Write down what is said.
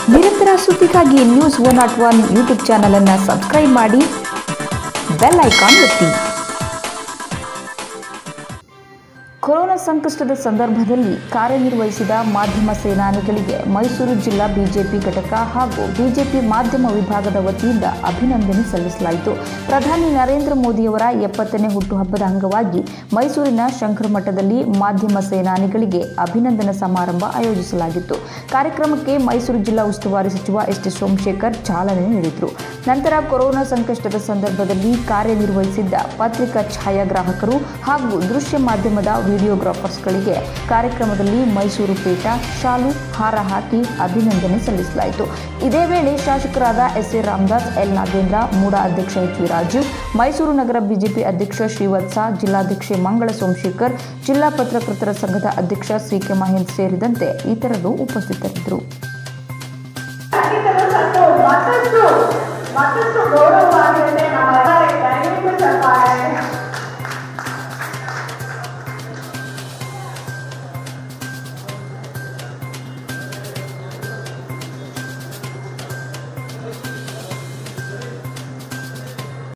ನಿರಂತರ ಸುದ್ದಿಗಾಗಿ news one not one YouTube ಚಾನಲನ್ನು ಸಬ್ಸ್ಕ್ರೈಬ್ ಮಾಡಿ ಬೆಲ್ ಐಕಾನ್ ಒತ್ತಿ ಕೊರೋನಾ ಸಂಕಷ್ಟದ ಸಂದರ್ಭದಲ್ಲಿ ಕಾರ್ಯನಿರ್ವಹಿಸಿದ ಮಾಧ್ಯಮ ಸೇನಾನಿಗಳಿಗೆ ಮೈಸೂರು ಜಿಲ್ಲಾ ಬಿಜೆಪಿ ಘಟಕ ಹಾಗೂ ಬಿಜೆಪಿ ಮಾಧ್ಯಮ ವಿಭಾಗದ ವತಿಯಿಂದ ಅಭಿನಂದನೆ ಸಲ್ಲಿಸಲಾಯಿತು ಪ್ರಧಾನಿ ನರೇಂದ್ರ ಮೋದಿಯವರ ಎಪ್ಪತ್ತನೇ ಹುಟ್ಟುಹಬ್ಬದ ಅಂಗವಾಗಿ ಮೈಸೂರಿನ ಶಂಕರ ಮಠದಲ್ಲಿ ಮಾಧ್ಯಮ ಸೇನಾನಿಗಳಿಗೆ ಅಭಿನಂದನಾ ಸಮಾರಂಭ ಆಯೋಜಿಸಲಾಗಿತ್ತು ಕಾರ್ಯಕ್ರಮಕ್ಕೆ ಮೈಸೂರು ಜಿಲ್ಲಾ ಉಸ್ತುವಾರಿ ಸಚಿವ ಎಸ್ ಟಿ ಸೋಮಶೇಖರ್ ಚಾಲನೆ ನೀಡಿದರು ನಂತರ ಕೊರೋನಾ ಸಂಕಷ್ಟದ ಸಂದರ್ಭದಲ್ಲಿ ಕಾರ್ಯನಿರ್ವಹಿಸಿದ್ದ ಪತ್ರಿಕಾ ಛಾಯಾಗ್ರಾಹಕರು ಹಾಗೂ ದೃಶ್ಯ ಮಾಧ್ಯಮದ ವಿಡಿಯೋಗ್ರಾಫರ್ಸ್ಗಳಿಗೆ ಕಾರ್ಯಕ್ರಮದಲ್ಲಿ ಮೈಸೂರು ಪೇಟ ಶಾಲು ಹಾರ ಹಾಕಿ ಅಭಿನಂದನೆ ಸಲ್ಲಿಸಲಾಯಿತು ಇದೇ ವೇಳೆ ಶಾಸಕರಾದ S A Ramadas L Nagendra MUDA ಅಧ್ಯಕ್ಷ ಎಚ್ ವಿ ರಾಜು ಮೈಸೂರು ನಗರ ಬಿಜೆಪಿ ಅಧ್ಯಕ್ಷ ಶ್ರೀವತ್ಸ ಜಿಲ್ಲಾಧ್ಯಕ್ಷೆ ಮಂಗಳ ಸೋಮಶೇಖರ್ ಜಿಲ್ಲಾ ಪತ್ರಕರ್ತರ ಸಂಘದ ಅಧ್ಯಕ್ಷ ಸಿ ಕೆ ಮಹೇಂದ್ರ ಸೇರಿದಂತೆ ಇತರರು ಉಪಸ್ಥಿತರಿದ್ದರು ಸಂಗೀತದ ಸಂತೋಷ ಮತ್ತಷ್ಟು ಮತ್ತಷ್ಟು ಗೌರವ